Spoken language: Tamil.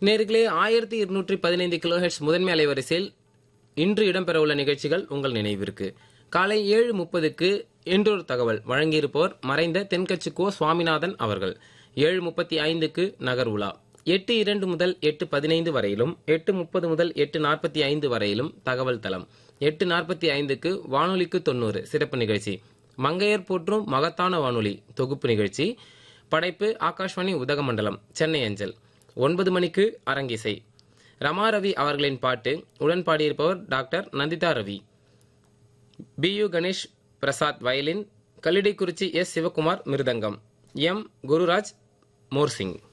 நேர்களே ஆயிரத்தி இருநூற்றி பதினைந்து கிலோஹெட்ஸ் முதன்மை அலைவரிசையில் இன்று இடம்பெறவுள்ள நிகழ்ச்சிகள் உங்கள் நினைவிற்கு காலை ஏழு முப்பதுக்கு என்றொரு தகவல் வழங்கியிருப்போர் மறைந்த தென்கட்சி கோ சுவாமிநாதன் அவர்கள் ஏழு முப்பத்தி ஐந்துக்கு நகர் உலா எட்டு இரண்டு முதல் எட்டு பதினைந்து வரையிலும் எட்டு முப்பது முதல் எட்டு நாற்பத்தி ஐந்து வரையிலும் தகவல் தளம் எட்டு நாற்பத்தி ஐந்துக்கு வானொலிக்கு தொண்ணூறு சிறப்பு நிகழ்ச்சி மங்கையர் போற்றும் மகத்தான வானொலி தொகுப்பு நிகழ்ச்சி படைப்பு ஆகாஷ்வாணி உதகமண்டலம் சென்னை அஞ்சல் ஒன்பது மணிக்கு அரங்கிசை ரமா ரவி அவர்களின் பாட்டு உடன் பாடியிருப்பவர் doctor Nandita Ravi B U Ganesh Prasad violin Kallidaikurichi S Sivakumar mridangam M Gururaj morsing